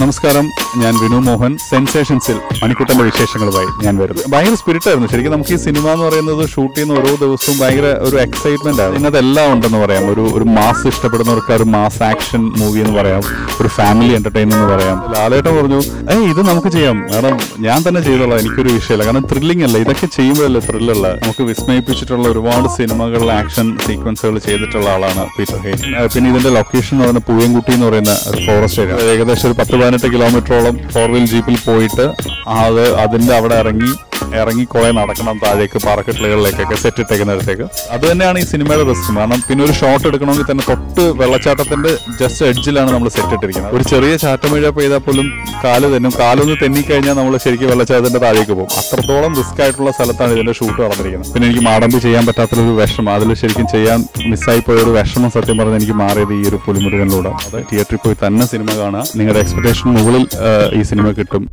നമസ്കാരം ഞാൻ വിനു മോഹൻ സെൻസേഷൻസിൽ മണിക്കുട്ടന്റെ വിശേഷങ്ങളുമായി ഞാൻ വരുന്നത് ഭയങ്കര സ്പിരിറ്റ് ആയിരുന്നു ശരിക്കും നമുക്ക് ഈ സിനിമ എന്ന് പറയുന്നത് ഷൂട്ട് ചെയ്യുന്ന ഓരോ ദിവസവും ഭയങ്കര ഒരു എക്സൈറ്റ്മെന്റ് ആണ് ഇതിനകത്ത് എല്ലാം ഉണ്ടെന്ന് പറയാം ഒരു ഒരു മാസ് ഇഷ്ടപ്പെടുന്നവർക്ക് ഒരു മാസ് ആക്ഷൻ മൂവി എന്ന് പറയാം ഒരു ഫാമിലി എന്റർടൈൻമെന്റ് എന്ന് പറയാം ലാലേട്ടൻ പറഞ്ഞു ഏയ് ഇത് നമുക്ക് ചെയ്യാം കാരണം ഞാൻ തന്നെ ചെയ്തോളാം എനിക്കൊരു വിഷയമില്ല കാരണം ത്രില്ലിംഗ് അല്ല ഇതൊക്കെ ചെയ്യുമ്പോഴല്ലേ ത്രില്ലുള്ള നമുക്ക് വിസ്മയിപ്പിച്ചിട്ടുള്ള ഒരുപാട് സിനിമകളിൽ ആക്ഷൻ സീക്വൻസുകൾ ചെയ്തിട്ടുള്ള ആളാണ് പീറ്റർ ഹെയ്ൻ ആ, പിന്നെ ഇതിന്റെ ലൊക്കേഷൻ എന്ന് പറയുന്നത് പൂയംകുട്ടി എന്ന് പറയുന്ന ഒരു ഫോറസ്റ്റ് ഏരിയ ഏകദേശം ഒരു പത്ത് പതിനെട്ട് കിലോമീറ്ററോളം ഫോർ വീൽ ജീപ്പിൽ പോയിട്ട് അത് അതിന്റെ അവിടെ ഇറങ്ങി ഇറങ്ങി കുറെ നടക്കണം താഴേക്ക് പാറക്കെട്ടുകളിലേക്കൊക്കെ സെറ്റ് ഇട്ടേക്കുന്നിടത്തേക്ക് അത് തന്നെയാണ് ഈ സിനിമയുടെ റിസ്ക് കാരണം പിന്നെ ഒരു ഷോട്ട് എടുക്കണമെങ്കിൽ തന്നെ തൊട്ട് വെള്ളച്ചാട്ടത്തിന്റെ ജസ്റ്റ് എഡ്ജിലാണ് നമ്മൾ സെറ്റ് ഇട്ടിരിക്കുന്നത് ഒരു ചെറിയ ചാറ്റമഴ പെയ്താൽ പോലും കാല് തെന്നും കാലൊന്ന് തെന്നിക്കഴിഞ്ഞാൽ നമ്മൾ ശരിക്കും വെള്ളച്ചാട്ടത്തിന്റെ താഴേക്ക് പോകും അത്രത്തോളം റിസ്ക് ആയിട്ടുള്ള സ്ഥലത്താണ് ഇതിന്റെ ഷൂട്ട് നടന്നിരിക്കുന്നത് പിന്നെ എനിക്ക് മാടമ്പി ചെയ്യാൻ പറ്റാത്തൊരു വിഷമം അതിൽ ശരിക്കും ചെയ്യാൻ മിസ്സായി പോയ ഒരു വിഷമം സത്യം പറഞ്ഞ് എനിക്ക് മാറിയത് ഈ ഒരു പുലിമുരുകനിലൂടെ അത് തിയേറ്ററിൽ പോയി തന്നെ സിനിമ കാണുക നിങ്ങളുടെ എക്സ്പെക്ടേഷൻ മുകളിൽ ആ, ഈ സിനിമ കിട്ടും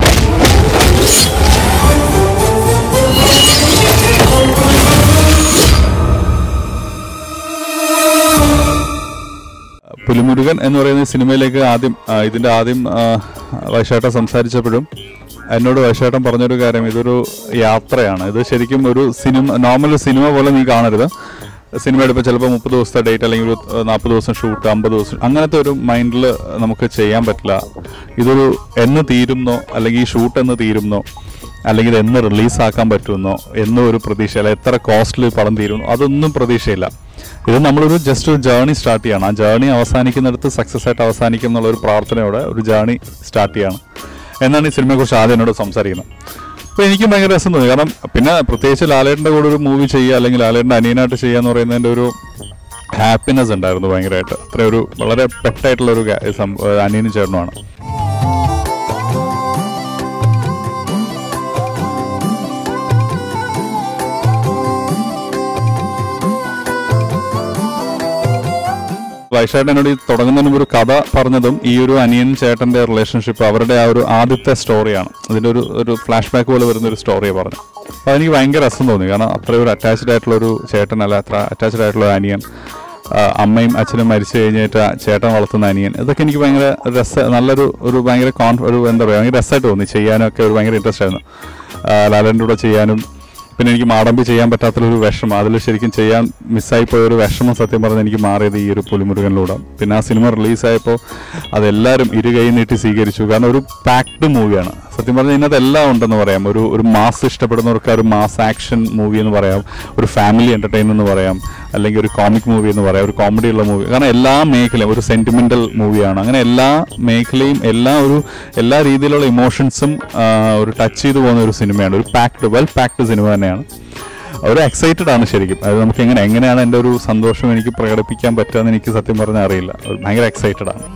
പുലിമുരുകൻ എന്ന് പറയുന്ന സിനിമയിലേക്ക് ആദ്യം ആ, ഇതിന്റെ ആദ്യം ആ, വൈശാട്ടൻ സംസാരിച്ചപ്പോഴും എന്നോട് വൈശാട്ടൻ പറഞ്ഞൊരു കാര്യം ഇതൊരു യാത്രയാണ് ഇത് ശരിക്കും ഒരു സിനിമ നോർമൽ സിനിമ പോലെ നീ കാണരുത് സിനിമ എടുപ്പോൾ ചിലപ്പോൾ മുപ്പത് ദിവസത്തെ ഡേറ്റ് അല്ലെങ്കിൽ ഒരു നാൽപ്പത് ദിവസം ഷൂട്ട് അമ്പത് ദിവസം അങ്ങനത്തെ ഒരു മൈൻഡിൽ നമുക്ക് ചെയ്യാൻ പറ്റില്ല ഇതൊരു എന്ന് തീരുന്നോ അല്ലെങ്കിൽ ഈ ഷൂട്ട് എന്ന് തീരുന്നോ അല്ലെങ്കിൽ ഇത് എന്ന് റിലീസാക്കാൻ പറ്റുമെന്നോ എന്നോ ഒരു പ്രതീക്ഷയില്ല എത്ര കോസ്റ്റ്ലി പടം തീരുന്നു അതൊന്നും പ്രതീക്ഷയില്ല ഇത് നമ്മളൊരു ജസ്റ്റ് ഒരു ജേർണി സ്റ്റാർട്ട് ചെയ്യണം ആ ജേർണി അവസാനിക്കുന്നിടത്ത് സക്സസ് ആയിട്ട് അവസാനിക്കും എന്നുള്ള ഒരു പ്രാർത്ഥനയോടെ ഒരു ജേർണി സ്റ്റാർട്ട് ചെയ്യണം എന്നാണ് ഈ സിനിമയെക്കുറിച്ച് ആദ്യം എന്നോട് സംസാരിക്കുന്നത് അപ്പോൾ എനിക്കും ഭയങ്കര രസം തോന്നി കാരണം പിന്നെ പ്രത്യേകിച്ച് ലാലേട്ടൻ്റെ കൂടെ ഒരു മൂവി ചെയ്യുക അല്ലെങ്കിൽ ലാലേട്ടൻ്റെ അനിയനായിട്ട് ചെയ്യുക എന്ന് പറയുന്നതിൻ്റെ ഒരു ഹാപ്പിനെസ് ഉണ്ടായിരുന്നു ഭയങ്കരമായിട്ട് അത്ര ഒരു വളരെ പെട്ടായിട്ടുള്ള ഒരു ഗ- സംഭ- അനിയനും ചേർന്നുമാണ് വൈശാഖൻ എന്നോട് ഈ തുടങ്ങുന്നതിന് മുമ്പ് ഒരു കഥ പറഞ്ഞതും ഈ ഒരു അനിയൻ ചേട്ടന്റെ റിലേഷൻഷിപ്പ് അവരുടെ ആ ഒരു ആദ്യത്തെ സ്റ്റോറിയാണ് അതിന്റെ ഒരു ഒരു ഫ്ലാഷ് ബാക്ക് പോലെ വരുന്ന ഒരു സ്റ്റോറിയെ പറഞ്ഞു അപ്പോൾ അതെനിക്ക് ഭയങ്കര രസം തോന്നി കാരണം അത്രയും ഒരു അറ്റാച്ച്ഡ് ആയിട്ടുള്ള ഒരു ചേട്ടൻ അല്ല അത്ര അറ്റാച്ച്ഡ് ആയിട്ടുള്ള ഒരു അനിയൻ ആ, അമ്മയും അച്ഛനും മരിച്ചു കഴിഞ്ഞിട്ട് ആ ചേട്ടൻ വളർത്തുന്ന അനിയൻ ഇതൊക്കെ എനിക്ക് ഭയങ്കര രസ നല്ലൊരു ഒരു ഭയങ്കര കോൺഫ് ഒരു എന്താ പറയുക ഭയങ്കര രസമായിട്ട് തോന്നി ചെയ്യാനൊക്കെ ഒരു ഭയങ്കര ഇൻട്രസ്റ്റ് ആയിരുന്നു ആ, ലാലൻ്റെ കൂടെ ചെയ്യാനും പിന്നെ എനിക്ക് മാടമ്പി ചെയ്യാൻ പറ്റാത്തൊരു വിഷമം അതിൽ ശരിക്കും ചെയ്യാൻ മിസ്സായി പോയ ഒരു വിഷമം സത്യം പറഞ്ഞ് എനിക്ക് മാറിയത് ഈ ഒരു പുലിമുരുകനിലൂടെ പിന്നെ ആ സിനിമ റിലീസായപ്പോൾ അതെല്ലാവരും ഇരു കൈ നീട്ടി സ്വീകരിച്ചു കാരണം ഒരു പാക്ഡ് മൂവിയാണ് സത്യം പറഞ്ഞാൽ ഇതിനകത്ത് എല്ലാം ഉണ്ടെന്ന് പറയാം ഒരു ഒരു മാസ് ഇഷ്ടപ്പെടുന്നവർക്ക് ആ ഒരു മാസ് ആക്ഷൻ മൂവി എന്ന് പറയാം ഒരു ഫാമിലി എന്റർടൈൻമെന്റ് എന്ന് പറയാം അല്ലെങ്കിൽ ഒരു കോമിക് മൂവി എന്ന് പറയാം ഒരു കോമഡി ഉള്ള മൂവി കാരണം എല്ലാ മേഖലയും ഒരു സെന്റിമെന്റൽ മൂവിയാണ് അങ്ങനെ എല്ലാ മേഖലയും എല്ലാ ഒരു എല്ലാ രീതിയിലുള്ള ഇമോഷൻസും ഒരു ടച്ച് ചെയ്തു പോകുന്ന ഒരു സിനിമയാണ് ഒരു പാക്ഡ് വെൽ പാക്ഡ് സിനിമ തന്നെയാണ് ഒരു എക്സൈറ്റഡ് ആണ് ശരിക്കും അത് നമുക്ക് എങ്ങനെ എങ്ങനെയാണ് എൻ്റെ ഒരു സന്തോഷം എനിക്ക് പ്രകടിപ്പിക്കാൻ പറ്റുക എനിക്ക് സത്യം പറഞ്ഞാൽ അറിയില്ല ഒരു ഭയങ്കര എക്സൈറ്റഡ് ആണ്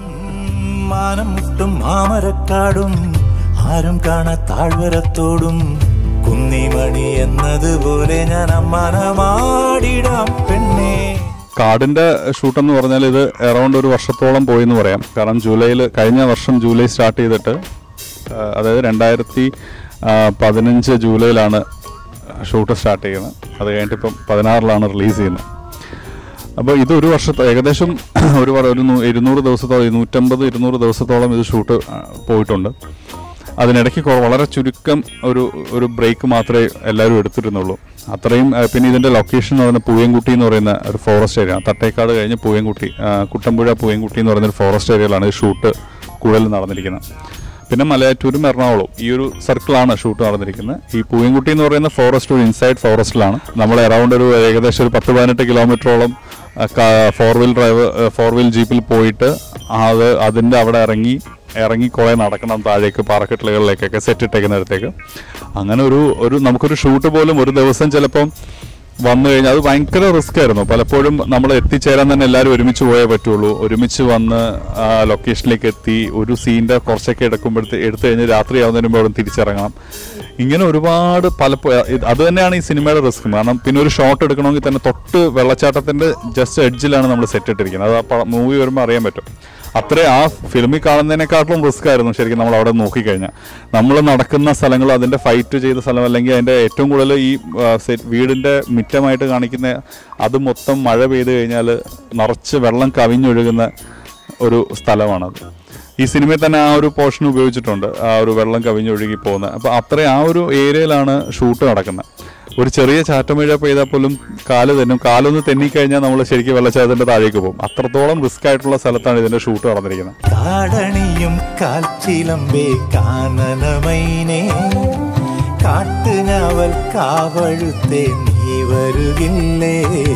മാനം മുട്ടും മാമരക്കാടും ആരും കാണാ താഴ്വരത്തോടും കുന്നിമണി എന്നതുപോലെ ഞാൻ അമ്മാനമാടിടാം പെണ്ണേ കാടിന്റെ ഷൂട്ട് എന്ന് പറഞ്ഞാൽ ഇത് അറൗണ്ട് ഒരു വർഷത്തോളം പോയി എന്ന് പറയാം കാരണം ജൂലൈയിൽ കഴിഞ്ഞ വർഷം ജൂലൈ സ്റ്റാർട്ട് ചെയ്തിട്ട് ആ, അതായത് രണ്ടായിരത്തി ആ, പതിനഞ്ച് ജൂലൈയിലാണ് ഷൂട്ട് സ്റ്റാർട്ട് ചെയ്യുന്നത് അത് കഴിഞ്ഞിട്ട് ഇപ്പം പതിനാറിലാണ് റിലീസ് ചെയ്യുന്നത് അപ്പോൾ ഇത് ഒരു വർഷത്തെ ഏകദേശം ഒരു വർ- ഒരു നൂ- ഇരുന്നൂറ് ദിവസത്തോളം നൂറ്റമ്പത് ഇരുന്നൂറ് ദിവസത്തോളം ഇത് ഷൂട്ട് ആ, പോയിട്ടുണ്ട് അതിനിടയ്ക്ക് കൊ- വളരെ ചുരുക്കം ഒരു ഒരു ബ്രേക്ക് മാത്രമേ എല്ലാവരും എടുത്തിരുന്നുള്ളൂ അത്രയും ആ, പിന്നെ ഇതിൻ്റെ ലൊക്കേഷൻ എന്ന് പറയുന്നത് പൂയംകുട്ടി എന്ന് പറയുന്ന ഒരു ഫോറസ്റ്റ് ഏരിയ തട്ടേക്കാട് കഴിഞ്ഞ് പൂയംകുട്ടി ആ, കുട്ടമ്പുഴ പൂയംകുട്ടി എന്ന് പറയുന്ന ഒരു ഫോറസ്റ്റ് ഏരിയയിലാണ് ഈ ഷൂട്ട് കൂടുതൽ നടന്നിരിക്കുന്നത് പിന്നെ മലയാറ്റൂരും എറണാകുളവും ഈ ഒരു സർക്കിളാണ് ഷൂട്ട് നടന്നിരിക്കുന്നത് ഈ പൂയംകുട്ടി എന്ന് പറയുന്ന ഫോറസ്റ്റ് ഒരു ഇൻസൈഡ് ഫോറസ്റ്റിലാണ് നമ്മൾ അറൗണ്ട് ഒരു ഏകദേശം ഒരു പത്ത് പതിനെട്ട് കിലോമീറ്ററോളം four wheel drive four wheel ജീപ്പിൽ പോയിട്ട് അത് അതിൻ്റെ അവിടെ ഇറങ്ങി ഇറങ്ങി കുറേ നടക്കണം താഴേക്ക് പാറക്കെട്ടുകളിലേക്കൊക്കെ സെറ്റ് ഇട്ടേക്കുന്നിടത്തേക്ക് അങ്ങനെ ഒരു ഒരു നമുക്കൊരു ഷൂട്ട് പോലും ഒരു ദിവസം ചിലപ്പം വന്നു കഴിഞ്ഞാൽ അത് ഭയങ്കര റിസ്ക് ആയിരുന്നു പലപ്പോഴും നമ്മൾ എത്തിച്ചേരാൻ തന്നെ എല്ലാവരും ഒരുമിച്ച് പോയേ പറ്റുള്ളൂ ഒരുമിച്ച് വന്ന് ആ ലൊക്കേഷനിലേക്ക് എത്തി ഒരു സീൻ്റെ കുറച്ചൊക്കെ എടുക്കുമ്പോഴത്തെ എടുത്തു കഴിഞ്ഞ് രാത്രി ആവുന്നതിന് മുമ്പ് അവിടെ തിരിച്ചിറങ്ങണം ഇങ്ങനെ ഒരുപാട് പലപ്പോ ഇത് അത് തന്നെയാണ് ഈ സിനിമയുടെ റിസ്ക് കാരണം പിന്നെ ഒരു ഷോട്ട് എടുക്കണമെങ്കിൽ തന്നെ തൊട്ട് വെള്ളച്ചാട്ടത്തിന്റെ ജസ്റ്റ് എഡ്ജിലാണ് നമ്മൾ സെറ്റ് ഇട്ടിരിക്കുന്നത് അത് ആ മൂവി വരുമ്പോൾ അറിയാൻ പറ്റും അത്രേ ആ ഫിലിമിൽ കാണുന്നതിനെക്കാട്ടിലും റിസ്ക് ആയിരുന്നു ശരിക്കും നമ്മൾ അവിടെ നോക്കിക്കഴിഞ്ഞാൽ നമ്മൾ നടക്കുന്ന സ്ഥലങ്ങൾ അതിന്റെ ഫൈറ്റ് ചെയ്ത സ്ഥലം അല്ലെങ്കിൽ അതിന്റെ ഏറ്റവും കൂടുതൽ ഈ ആ, set- വീടിന്റെ മിറ്റമായിട്ട് കാണിക്കുന്ന അത് മൊത്തം മഴ പെയ്ത് കഴിഞ്ഞാൽ നിറച്ച് വെള്ളം കവിഞ്ഞൊഴുകുന്ന ഒരു സ്ഥലമാണത് ഈ സിനിമയിൽ തന്നെ ആ ഒരു പോർഷൻ ഉപയോഗിച്ചിട്ടുണ്ട് ആ ഒരു വെള്ളം കവിഞ്ഞൊഴുകി പോകുന്നത് അപ്പോൾ അത്രയും ആ ഒരു ഏരിയയിലാണ് ഷൂട്ട് നടക്കുന്നത് ഒരു ചെറിയ ചാറ്റമഴ പെയ്താൽ പോലും കാല് തെന്നും കാലൊന്ന് തെന്നിക്കഴിഞ്ഞാൽ നമ്മൾ ശരിക്കും വെള്ളച്ചാട്ടത്തിന്റെ താഴേക്ക് പോകും അത്രത്തോളം റിസ്ക് ആയിട്ടുള്ള സ്ഥലത്താണ് ഇതിന്റെ ഷൂട്ട് നടന്നിരിക്കുന്നത് കാടണിയും കാൽച്ചിലമ്പേ കാനനമൈനേ കാട്ടുഞാവൽ കാവഴുത്തേ നീ വരുകില്ലേ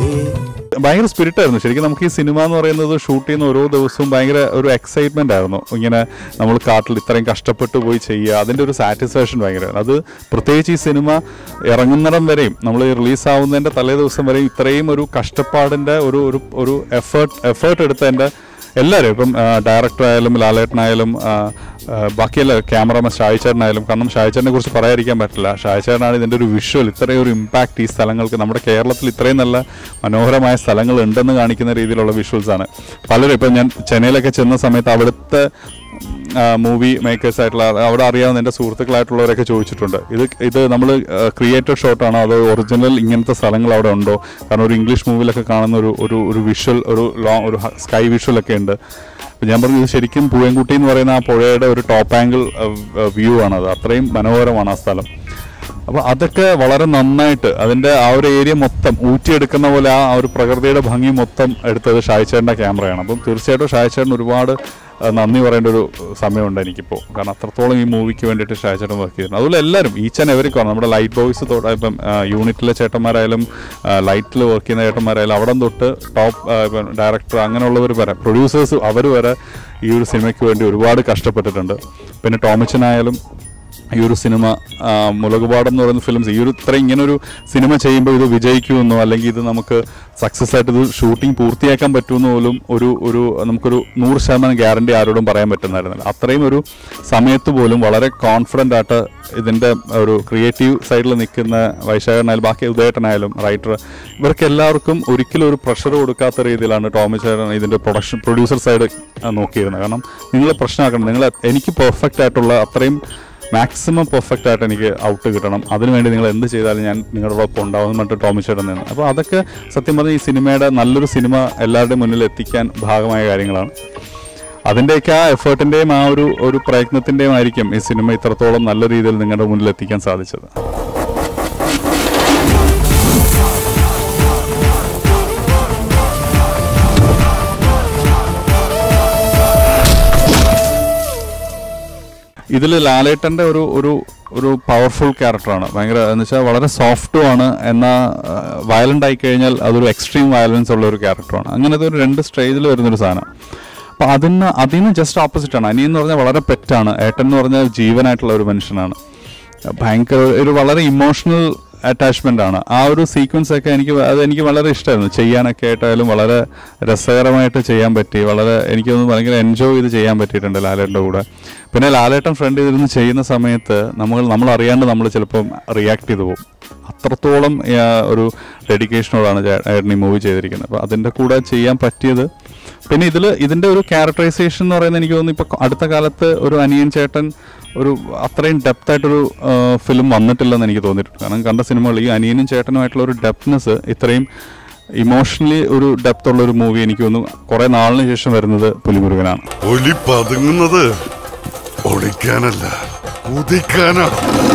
ഭയങ്കര സ്പിരിറ്റ് ആയിരുന്നു ശരിക്കും നമുക്ക് ഈ സിനിമ എന്ന് പറയുന്നത് ഷൂട്ട് ചെയ്യുന്ന ഓരോ ദിവസവും ഭയങ്കര ഒരു എക്സൈറ്റ്മെന്റ് ആയിരുന്നു ഇങ്ങനെ നമ്മൾ കാട്ടിൽ ഇത്രയും കഷ്ടപ്പെട്ട് പോയി ചെയ്യുക അതിന്റെ ഒരു സാറ്റിസ്ഫാക്ഷൻ ഭയങ്കര അത് പ്രത്യേകിച്ച് ഈ സിനിമ ഇറങ്ങുന്നിടം വരെയും നമ്മൾ റിലീസ് ആവുന്നതിന്റെ തലേ ദിവസം വരെയും ഇത്രയും ഒരു കഷ്ടപ്പാടിന്റെ ഒരു ഒരു ഒരു എഫേർട്ട് എഫേർട്ട് എടുത്തതിന്റെ എല്ലാവരും ഇപ്പം ഡയറക്ടർ ആയാലും ലാലേട്ടനായാലും ആ, ആ, ബാക്കിയല്ല ക്യാമറമാൻ ഷായിച്ചേട്ടനായാലും കാരണം ഷായിച്ചേട്ടനെ കുറിച്ച് പറയാതിരിക്കാൻ പറ്റില്ല ഷായിച്ചേട്ടനാണ് ഇതിൻ്റെ ഒരു വിഷ്വൽ ഇത്രയും ഒരു ഇമ്പാക്റ്റ് ഈ സ്ഥലങ്ങൾക്ക് നമ്മുടെ കേരളത്തിൽ ഇത്രയും നല്ല മനോഹരമായ സ്ഥലങ്ങൾ ഉണ്ടെന്ന് കാണിക്കുന്ന രീതിയിലുള്ള വിഷ്വൽസ് ആണ് പലരും ഇപ്പം ഞാൻ ചെന്നൈയിലൊക്കെ ചെന്ന സമയത്ത് അവിടുത്തെ മൂവി മേക്കേഴ്സ് ആയിട്ടുള്ള അവിടെ അറിയാവുന്ന എൻ്റെ സുഹൃത്തുക്കളായിട്ടുള്ളവരൊക്കെ ചോദിച്ചിട്ടുണ്ട് ഇത് ഇത് നമ്മൾ ക്രിയേറ്റഡ് ഷോട്ടാണോ അതോ ഒറിജിനൽ ഇങ്ങനത്തെ സ്ഥലങ്ങൾ അവിടെ ഉണ്ടോ കാരണം ഒരു ഇംഗ്ലീഷ് മൂവിലൊക്കെ കാണുന്ന ഒരു ഒരു ഒരു വിഷ്വൽ ഒരു ലോങ് ഒരു സ്കൈ വിഷ്വൽ ഒക്കെ ഉണ്ട് അപ്പോൾ ഞാൻ പറഞ്ഞു ഇത് ശരിക്കും പൂവൻകുട്ടി എന്ന് പറയുന്ന ആ പുഴയുടെ ഒരു ടോപ്പ് ആംഗിൾ വ്യൂ ആണ് അത് അത്രയും മനോഹരമാണ് ആ സ്ഥലം അപ്പോൾ അതൊക്കെ വളരെ നന്നായിട്ട് അതിൻ്റെ ആ ഒരു ഏരിയ മൊത്തം ഊറ്റിയെടുക്കുന്ന പോലെ ആ ഒരു പ്രകൃതിയുടെ ഭംഗി മൊത്തം എടുത്തത് ഷായ്ച്ചേട്ടൻ്റെ ക്യാമറയാണ് അപ്പം തീർച്ചയായിട്ടും ഷായ്ച്ചേട്ടൻ ഒരുപാട് ആ, നന്ദി പറയേണ്ട ഒരു സമയമുണ്ട് എനിക്കിപ്പോൾ കാരണം അത്രത്തോളം ഈ മൂവിക്ക് വേണ്ടിയിട്ട് ഷായ്ച്ചേട്ടൻ വർക്ക് ചെയ്തിട്ടുണ്ട് അതുപോലെ എല്ലാവരും ഈച്ച് ആൻഡ് എവറി കോർ നമ്മുടെ ലൈറ്റ് ബോയ്സ് തൊട്ട് ഇപ്പം യൂണിറ്റിലെ ചേട്ടന്മാരായാലും ലൈറ്റിൽ വർക്ക് ചെയ്യുന്ന ചേട്ടന്മാരായാലും അവിടെ തൊട്ട് ടോപ്പ് ഇപ്പം ഡയറക്ടർ അങ്ങനെയുള്ളവർ വരെ പ്രൊഡ്യൂസേഴ്സ് അവർ വരെ ഈ ഒരു സിനിമയ്ക്ക് വേണ്ടി ഒരുപാട് കഷ്ടപ്പെട്ടിട്ടുണ്ട് പിന്നെ ടോമിച്ചനായാലും ഈ ഒരു സിനിമ ആ, മുളകുപാടം എന്ന് പറയുന്ന ഫിലിംസ് ഈ ഒരു ഇത്ര ഇങ്ങനെ ഒരു സിനിമ ചെയ്യുമ്പോൾ ഇത് വിജയിക്കുമെന്നോ അല്ലെങ്കിൽ ഇത് നമുക്ക് സക്സസ് ആയിട്ട് ഇത് ഷൂട്ടിംഗ് പൂർത്തിയാക്കാൻ പറ്റുമെന്ന് പോലും ഒരു ഒരു നമുക്കൊരു നൂറ് ശതമാനം ഗ്യാരണ്ടി ആരോടും പറയാൻ പറ്റുന്നായിരുന്നില്ല അത്രയും ഒരു സമയത്ത് പോലും വളരെ കോൺഫിഡൻ്റ് ആയിട്ട് ഇതിൻ്റെ ഒരു ക്രിയേറ്റീവ് സൈഡിൽ നിൽക്കുന്ന വൈശാഖനായാലും ബാക്കി ഉദയേട്ടനായാലും റൈറ്റർ ഇവർക്ക് എല്ലാവർക്കും ഒരിക്കലും ഒരു പ്രഷർ കൊടുക്കാത്ത രീതിയിലാണ് ടോമി ചേട്ടൻ ഇതിൻ്റെ പ്രൊഡക്ഷൻ പ്രൊഡ്യൂസർ സൈഡ് നോക്കിയിരുന്നത് കാരണം നിങ്ങൾ പ്രശ്നമാക്കണം നിങ്ങൾ എനിക്ക് പെർഫെക്റ്റ് ആയിട്ടുള്ള അത്രയും മാക്സിമം പെർഫെക്റ്റ് ആയിട്ട് എനിക്ക് ഔട്ട് കിട്ടണം അതിനുവേണ്ടി നിങ്ങൾ എന്ത് ചെയ്താലും ഞാൻ നിങ്ങളുടെ ഒപ്പം ഉണ്ടാവും എന്ന് പറഞ്ഞിട്ട് ടോമി ചേട്ടൻ നിന്ന് അപ്പോൾ അതൊക്കെ സത്യം പറഞ്ഞാൽ ഈ സിനിമയുടെ നല്ലൊരു സിനിമ എല്ലാവരുടെയും മുന്നിൽ എത്തിക്കാൻ ഭാഗമായ കാര്യങ്ങളാണ് അതിൻ്റെയൊക്കെ ആ എഫേർട്ടിൻ്റെയും ആ ഒരു ഒരു പ്രയത്നത്തിൻ്റെയും ആയിരിക്കും ഈ സിനിമ ഇത്രത്തോളം നല്ല രീതിയിൽ നിങ്ങളുടെ മുന്നിൽ എത്തിക്കാൻ സാധിച്ചത് ഇതിൽ ലാലേട്ടൻ്റെ ഒരു ഒരു ഒരു പവർഫുൾ ക്യാരക്ടറാണ് ഭയങ്കര എന്ന് വെച്ചാൽ വളരെ സോഫ്റ്റും ആണ് എന്നാൽ വയലൻ്റ് ആയി കഴിഞ്ഞാൽ അതൊരു എക്സ്ട്രീം വയലൻസ് ഉള്ള ഒരു ക്യാരക്ടറാണ് അങ്ങനത്തെ ഒരു രണ്ട് സ്റ്റേജിൽ വരുന്നൊരു സാധനം അപ്പോൾ അതിന് അതിന് ജസ്റ്റ് ഓപ്പോസിറ്റാണ് അനിയൻ എന്ന് പറഞ്ഞാൽ വളരെ പെറ്റാണ് ഏട്ടൻ എന്ന് പറഞ്ഞാൽ ജീവനായിട്ടുള്ള ഒരു മനുഷ്യനാണ് ഭയങ്കര ഒരു വളരെ ഇമോഷണൽ അറ്റാച്ച്മെന്റ് ആണ് ആ ഒരു സീക്വൻസ് ഒക്കെ എനിക്ക് അത് എനിക്ക് വളരെ ഇഷ്ടമായിരുന്നു ചെയ്യാനൊക്കെ ആയിട്ടായാലും വളരെ രസകരമായിട്ട് ചെയ്യാൻ പറ്റി വളരെ എനിക്ക് തോന്നുന്നു ഭയങ്കര എൻജോയ് ചെയ്ത് ചെയ്യാൻ പറ്റിയിട്ടുണ്ട് ലാലേട്ടൻ്റെ കൂടെ പിന്നെ ലാലേട്ടൻ ഫ്രണ്ട് ചെയ്തിരുന്ന് ചെയ്യുന്ന സമയത്ത് നമ്മൾ നമ്മൾ അറിയാണ്ട് നമ്മൾ ചിലപ്പം റിയാക്ട് ചെയ്തു പോകും അത്രത്തോളം ആ, ഒരു ഡെഡിക്കേഷനോടാണ് ചേ- ഏട്ടൻ ഈ മൂവി ചെയ്തിരിക്കുന്നത് അപ്പോൾ അതിൻ്റെ കൂടെ ചെയ്യാൻ പറ്റിയത് പിന്നെ ഇതിൽ ഇതിൻ്റെ ഒരു ക്യാരക്ടറൈസേഷൻ എന്ന് പറയുന്നത് എനിക്ക് തോന്നുന്നു ഇപ്പോൾ അടുത്ത കാലത്ത് ഒരു അനിയൻ ചേട്ടൻ ഒരു അത്രയും ഡെപ്ത് ആയിട്ടൊരു ഫിലിം വന്നിട്ടില്ലെന്ന് എനിക്ക് തോന്നിയിട്ടുണ്ട് കാരണം കണ്ട സിനിമകൾ ഈ അനിയനും ചേട്ടനുമായിട്ടുള്ള ഒരു ഡെപ്ത്നെസ് ഇത്രയും ഇമോഷണലി ഒരു ഡെപ്ത് ഉള്ള ഒരു മൂവി എനിക്ക് തോന്നുന്നു കുറേ നാളിന് ശേഷം വരുന്നത് പുലിമുരുകനാണ് ഒലി പതുങ്ങുന്നത് ഒളിക്കാനല്ല കുതിക്കാനാ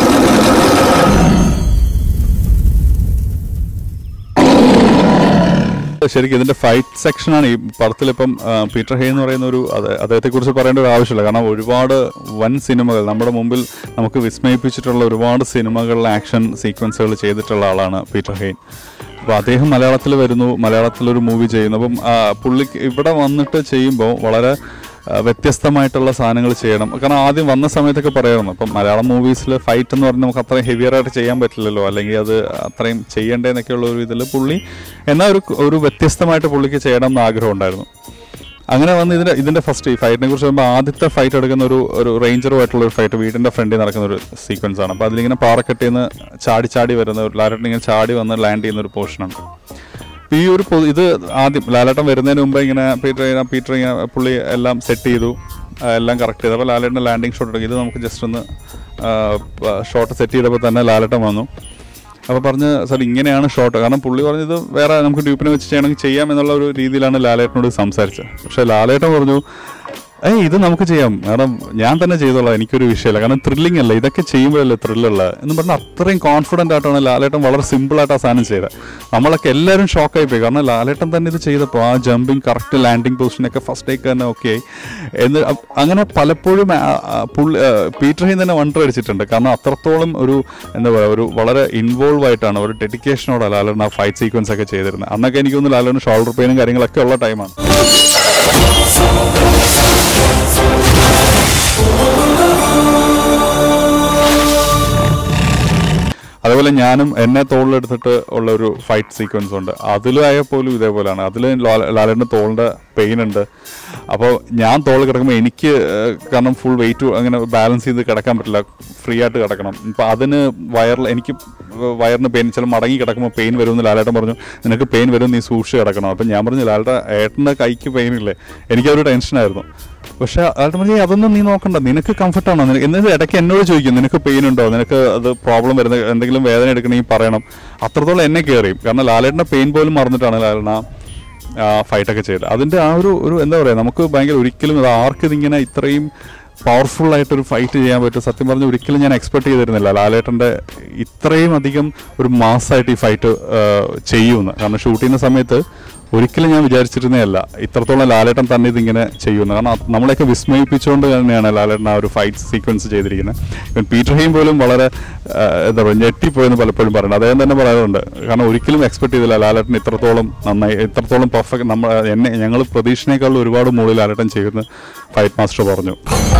ശരിക്കും ഇതിന്റെ ഫൈറ്റ് സെക്ഷനാണ് ഈ പടത്തിൽ ഇപ്പം ആ, പീറ്റർ ഹേ എന്ന് പറയുന്ന ഒരു അത് അദ്ദേഹത്തെ കുറിച്ച് പറയേണ്ട ഒരു ആവശ്യമില്ല കാരണം ഒരുപാട് വൻ സിനിമകൾ നമ്മുടെ മുമ്പിൽ നമുക്ക് വിസ്മയിപ്പിച്ചിട്ടുള്ള ഒരുപാട് സിനിമകളിലെ ആക്ഷൻ സീക്വൻസുകൾ ചെയ്തിട്ടുള്ള ആളാണ് പീറ്റർ ഹെയ്ൻ അപ്പോൾ അദ്ദേഹം മലയാളത്തിൽ വരുന്നു മലയാളത്തിലൊരു മൂവി ചെയ്യുന്നു അപ്പം ആ, പുള്ളിക്ക് ഇവിടെ വന്നിട്ട് ചെയ്യുമ്പോൾ വളരെ ആ, വ്യത്യസ്തമായിട്ടുള്ള സാധനങ്ങൾ ചെയ്യണം കാരണം ആദ്യം വന്ന സമയത്തൊക്കെ പറയായിരുന്നു അപ്പം മലയാളം മൂവീസിൽ ഫൈറ്റ് എന്ന് പറഞ്ഞാൽ നമുക്ക് അത്രയും ഹെവിയർ ആയിട്ട് ചെയ്യാൻ പറ്റില്ലല്ലോ അല്ലെങ്കിൽ അത് അത്രയും ചെയ്യേണ്ടതെന്നൊക്കെയുള്ള ഒരു ഇതിൽ പുള്ളി എന്നാൽ ഒരു ഒരു വ്യത്യസ്തമായിട്ട് പുള്ളിക്ക് ചെയ്യണം എന്ന് ആഗ്രഹം ഉണ്ടായിരുന്നു അങ്ങനെ വന്ന് ഇതിന്റെ ഇതിന്റെ ഫസ്റ്റ് ഈ ഫൈറ്റിനെ കുറിച്ച് പറയുമ്പോൾ ആദ്യത്തെ ഫൈറ്റ് എടുക്കുന്ന ഒരു ഒരു റേഞ്ചറുമായിട്ടുള്ള ഒരു ഫൈറ്റ് വീടിന്റെ ഫ്രണ്ടിൽ നടക്കുന്ന ഒരു സീക്വൻസ് ആണ് അപ്പോൾ അതിലിങ്ങനെ പാറക്കെട്ടിൽ നിന്ന് ചാടി ചാടി വരുന്ന ഒരു ലാലട്ടൻ ഇങ്ങനെ ചാടി വന്ന് ലാൻഡ് ചെയ്യുന്ന ഒരു പോർഷനാണ് അപ്പൊ ഈ ഒരു പൊ- ഇത് ആദ്യം ലാലേട്ടൻ വരുന്നതിന് മുമ്പ് ഇങ്ങനെ പീറ്റർ ഇങ്ങനെ പീറ്റർ ഇങ്ങനെ പുള്ളി എല്ലാം സെറ്റ് ചെയ്തു ആ, എല്ലാം കറക്റ്റ് ചെയ്തു അപ്പോൾ ലാലേട്ടൻ്റെ ലാൻഡിങ് ഷോട്ട് എടുക്കും ഇത് നമുക്ക് ജസ്റ്റ് ഒന്ന് ഷോട്ട് സെറ്റ് ചെയ്തപ്പോൾ തന്നെ ലാലേട്ടൻ വന്നു അപ്പോൾ പറഞ്ഞ് സാർ ഇങ്ങനെയാണ് ഷോട്ട് കാരണം പുള്ളി പറഞ്ഞത് വേറെ നമുക്ക് ഡ്യൂപ്പിനെ വെച്ച് ചെയ്യണമെങ്കിൽ ചെയ്യാം എന്നുള്ള ഒരു രീതിയിലാണ് ലാലേട്ടനോട് സംസാരിച്ചത് പക്ഷേ ലാലേട്ടൻ പറഞ്ഞു ഏയ് ഇത് നമുക്ക് ചെയ്യാം കാരണം ഞാൻ തന്നെ ചെയ്തോളാം എനിക്കൊരു വിഷയമില്ല കാരണം ത്രില്ലിംഗ് അല്ല ഇതൊക്കെ ചെയ്യുമ്പോഴല്ലേ ത്രില്ലുള്ള എന്ന് പറഞ്ഞാൽ അത്രയും കോൺഫിഡൻ്റ് ആയിട്ടാണ് ലാലേട്ടൻ വളരെ സിമ്പിൾ ആയിട്ട് ആ സാധനം ചെയ്തത് നമ്മളൊക്കെ എല്ലാവരും ഷോക്കായി പോയി കാരണം ലാലേട്ടൻ തന്നെ ഇത് ചെയ്തപ്പോൾ ആ ജമ്പിങ് കറക്റ്റ് ലാൻഡിങ് പൊസിഷനൊക്കെ ഫസ്റ്റ് ടേക്ക് തന്നെ ഓക്കെ ആയി എന്ന് അ- അങ്ങനെ പലപ്പോഴും ആ- ആ പുള്ളി ആ, പീറ്റർ ഹീൻ തന്നെ വണ്ടർ അടിച്ചിട്ടുണ്ട് കാരണം അത്രത്തോളം ഒരു എന്താ പറയുക ഒരു വളരെ ഇൻവോൾവ് ആയിട്ടാണ് ഒരു ഡെഡിക്കേഷനോടെ ലാലേട്ടൻ ആ ഫൈറ്റ് സീക്വൻസ് ഒക്കെ ചെയ്തിരുന്നത് അന്നൊക്കെ എനിക്ക് തോന്നുന്നു ലാലേട്ടൻ ഷോൾഡർ പെയിനും കാര്യങ്ങളൊക്കെ ഉള്ള ടൈമാണ് അതേപോലെ ഞാനും എന്നെ തോളിലെടുത്തിട്ട് ഉള്ള ഒരു ഫൈറ്റ് സീക്വൻസ് ഉണ്ട് അതിലായ പോലും ഇതേപോലെയാണ് അതിൽ ലാലേട്ടൻ്റെ തോളിൻ്റെ പെയിൻ ഉണ്ട് അപ്പോൾ ഞാൻ തോളിൽ കിടക്കുമ്പോൾ എനിക്ക് ഏഹ്, കാരണം ഫുൾ വെയിറ്റ് അങ്ങനെ ബാലൻസ് ചെയ്ത് കിടക്കാൻ പറ്റില്ല ഫ്രീ ആയിട്ട് കിടക്കണം ഇപ്പം അതിന് വയറിൽ എനിക്ക് വയറിന് പെയിൻ ചില മടങ്ങി കിടക്കുമ്പോൾ പെയിൻ വരുമെന്ന് ലാലേട്ടൻ പറഞ്ഞു നിനക്ക് പെയിൻ വരും നീ സൂക്ഷിച്ച് കിടക്കണം അപ്പം ഞാൻ പറഞ്ഞു ലാലേട്ട ഏട്ടൻ്റെ കൈക്ക് പെയിൻ ഇല്ലേ എനിക്കതൊരു ടെൻഷനായിരുന്നു പക്ഷെ ആളുടെ പറഞ്ഞു "ഏയ് അതൊന്നും നീ നോക്കണ്ട നിനക്ക് കംഫർട്ടാണോ നിനക്ക് എന്നിട്ട് ഇടയ്ക്ക് എന്നോട് ചോദിക്കും നിനക്ക് പെയിൻ ഉണ്ടോ നിനക്ക് അത് പ്രോബ്ലം വരുന്ന എന്തെങ്കിലും വേദന എടുക്കണമെങ്കിൽ പറയണം അത്രത്തോളം എന്നെ കയറിയും കാരണം ലാലേട്ടൻ്റെ പെയിൻ പോലും മറന്നിട്ടാണ് ലാലേട്ടൻ ആ ഫൈറ്റൊക്കെ ചെയ്തത് അതിൻ്റെ ആ ഒരു ഒരു എന്താ പറയുക നമുക്ക് ഭയങ്കര ഒരിക്കലും അത് ആർക്കും ഇതിങ്ങനെ ഇത്രയും പവർഫുൾ ആയിട്ടൊരു ഫൈറ്റ് ചെയ്യാൻ പറ്റും സത്യം പറഞ്ഞ് ഒരിക്കലും ഞാൻ എക്സ്പെക്ട് ചെയ്തിരുന്നില്ല ലാലേട്ടൻ്റെ ഇത്രയും അധികം ഒരു മാസമായിട്ട് ഈ ഫൈറ്റ് ചെയ്യുമെന്ന് കാരണം ഷൂട്ട് ചെയ്യുന്ന സമയത്ത് ഒരിക്കലും ഞാൻ വിചാരിച്ചിരുന്നതല്ല ഇത്രത്തോളം ലാലേട്ടൻ തന്നെ ഇതിങ്ങനെ ചെയ്യുന്നു കാരണം അത് നമ്മളെയൊക്കെ വിസ്മയിപ്പിച്ചുകൊണ്ട് തന്നെയാണ് ലാലേട്ടൻ ആ ഒരു ഫൈറ്റ് സീക്വൻസ് ചെയ്തിരിക്കുന്നത് ഇവൻ പീറ്റർ ഹെയിം പോലും വളരെ ആ, എന്താ പറയുക ഞെട്ടിപ്പോയെന്ന് പലപ്പോഴും പറയുന്നത് അദ്ദേഹം തന്നെ പറയാറുണ്ട് കാരണം ഒരിക്കലും എക്സ്പെക്ട് ചെയ്തില്ല ലാലേട്ടൻ ഇത്രത്തോളം നന്നായി ഇത്രത്തോളം പെർഫെക്റ്റ് നമ്മൾ എന്നെ ഞങ്ങൾ പ്രതീക്ഷനേക്കാളും ഒരുപാട് മുകളിൽ ലാലേട്ടൻ ചെയ്യുന്ന ഫൈറ്റ് മാസ്റ്റർ പറഞ്ഞു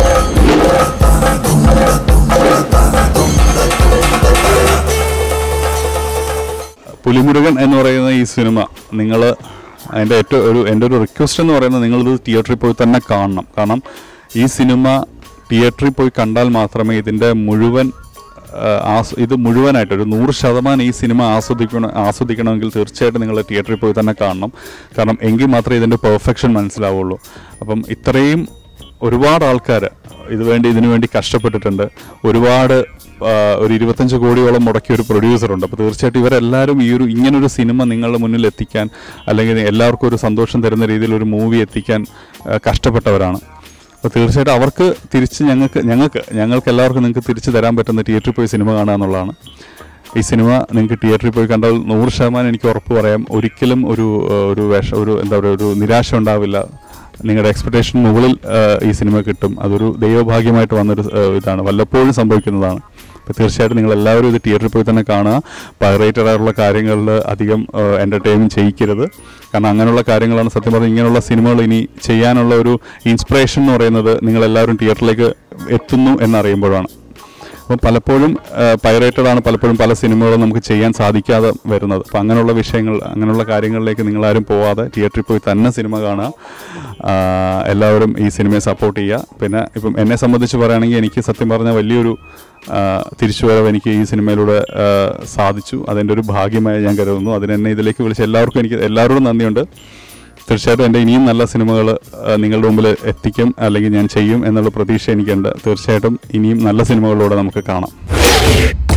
പുലിമുരുകൻ എന്ന് പറയുന്ന ഈ സിനിമ നിങ്ങൾ അതിൻ്റെ ഏറ്റവും ഒരു എൻ്റെ ഒരു റിക്വസ്റ്റ് എന്ന് പറയുന്നത് നിങ്ങളിത് തിയേറ്ററിൽ പോയി തന്നെ കാണണം കാരണം ഈ സിനിമ തിയേറ്ററിൽ പോയി കണ്ടാൽ മാത്രമേ ഇതിൻ്റെ മുഴുവൻ ആ, ആസ് ഇത് മുഴുവനായിട്ട് ഒരു നൂറ് ശതമാനം ഈ സിനിമ ആസ്വദിക്കണം ആസ്വദിക്കണമെങ്കിൽ തീർച്ചയായിട്ടും നിങ്ങൾ തിയേറ്ററിൽ പോയി തന്നെ കാണണം കാരണം എങ്കിൽ മാത്രമേ ഇതിൻ്റെ പെർഫെക്ഷൻ മനസ്സിലാവുള്ളൂ അപ്പം ഇത്രയും ഒരുപാട് ആൾക്കാർ ഇതുവേണ്ടി ഇതിനു വേണ്ടി കഷ്ടപ്പെട്ടിട്ടുണ്ട് ഒരുപാട് ആ, ഒരു ഇരുപത്തഞ്ച് കോടിയോളം മുടക്കിയ ഒരു പ്രൊഡ്യൂസറുണ്ട് അപ്പോൾ തീർച്ചയായിട്ടും ഇവരെല്ലാവരും ഈ ഒരു ഇങ്ങനൊരു സിനിമ നിങ്ങളുടെ മുന്നിൽ എത്തിക്കാൻ അല്ലെങ്കിൽ എല്ലാവർക്കും ഒരു സന്തോഷം തരുന്ന രീതിയിൽ ഒരു മൂവി എത്തിക്കാൻ ആ, കഷ്ടപ്പെട്ടവരാണ് അപ്പോൾ തീർച്ചയായിട്ടും അവർക്ക് തിരിച്ച് ഞങ്ങൾക്ക് ഞങ്ങൾക്ക് ഞങ്ങൾക്ക് എല്ലാവർക്കും നിങ്ങൾക്ക് തിരിച്ചു തരാൻ പറ്റുന്ന തിയേറ്ററിൽ പോയി സിനിമ കാണുക എന്നുള്ളതാണ് ഈ സിനിമ നിങ്ങൾക്ക് തിയേറ്ററിൽ പോയി കണ്ടാൽ നൂറ് ശതമാനം എനിക്ക് ഉറപ്പ് പറയാം ഒരിക്കലും ഒരു ആ, ഒരു വേഷ ഒരു എന്താ പറയുക ഒരു നിരാശ ഉണ്ടാവില്ല നിങ്ങളുടെ എക്സ്പെക്ടേഷൻ മുകളിൽ ആ, ഈ സിനിമ കിട്ടും അതൊരു ദൈവഭാഗ്യമായിട്ട് വന്നൊരു ആ, ഇതാണ് വല്ലപ്പോഴും സംഭവിക്കുന്നതാണ് അപ്പോൾ തീർച്ചയായിട്ടും നിങ്ങൾ എല്ലാവരും ഇത് തിയേറ്ററിൽ പോയി തന്നെ കാണുക പൈറേറ്റഡ് ആയിട്ടുള്ള കാര്യങ്ങളിൽ അധികം എൻ്റർടൈൻമെൻറ്റ് ചെയ്യിക്കരുത് കാരണം അങ്ങനെയുള്ള കാര്യങ്ങളാണ് സത്യം പറഞ്ഞാൽ ഇങ്ങനെയുള്ള സിനിമകൾ ഇനി ചെയ്യാനുള്ള ഒരു ഇൻസ്പിറേഷൻ എന്ന് പറയുന്നത് നിങ്ങളെല്ലാവരും തിയേറ്ററിലേക്ക് എത്തുന്നു എന്നറിയുമ്പോഴാണ് അപ്പം പലപ്പോഴും പൈറേറ്റഡ് ആണ് പലപ്പോഴും പല സിനിമകളും നമുക്ക് ചെയ്യാൻ സാധിക്കാതെ വരുന്നത് അപ്പം അങ്ങനെയുള്ള വിഷയങ്ങൾ അങ്ങനെയുള്ള കാര്യങ്ങളിലേക്ക് നിങ്ങളാരും പോവാതെ തിയേറ്ററിൽ പോയി തന്നെ സിനിമ കാണുക ആ, എല്ലാവരും ഈ സിനിമയെ സപ്പോർട്ട് ചെയ്യുക പിന്നെ ഇപ്പം എന്നെ സംബന്ധിച്ച് പറയുകയാണെങ്കിൽ എനിക്ക് സത്യം പറഞ്ഞാൽ വലിയൊരു ആ, തിരിച്ചുവരവ് എനിക്ക് ഈ സിനിമയിലൂടെ ആ, സാധിച്ചു അതെൻ്റെ ഒരു ഭാഗ്യമായി ഞാൻ കരുതുന്നു അതിനെന്നെ ഇതിലേക്ക് വിളിച്ച എല്ലാവർക്കും എനിക്ക് എല്ലാവരോടും നന്ദിയുണ്ട് തീർച്ചയായിട്ടും എൻ്റെ ഇനിയും നല്ല സിനിമകൾ നിങ്ങളുടെ മുമ്പിൽ എത്തിക്കും അല്ലെങ്കിൽ ഞാൻ ചെയ്യും എന്നുള്ള പ്രതീക്ഷ എനിക്കുണ്ട് തീർച്ചയായിട്ടും ഇനിയും നല്ല സിനിമകളിലൂടെ നമുക്ക് കാണാം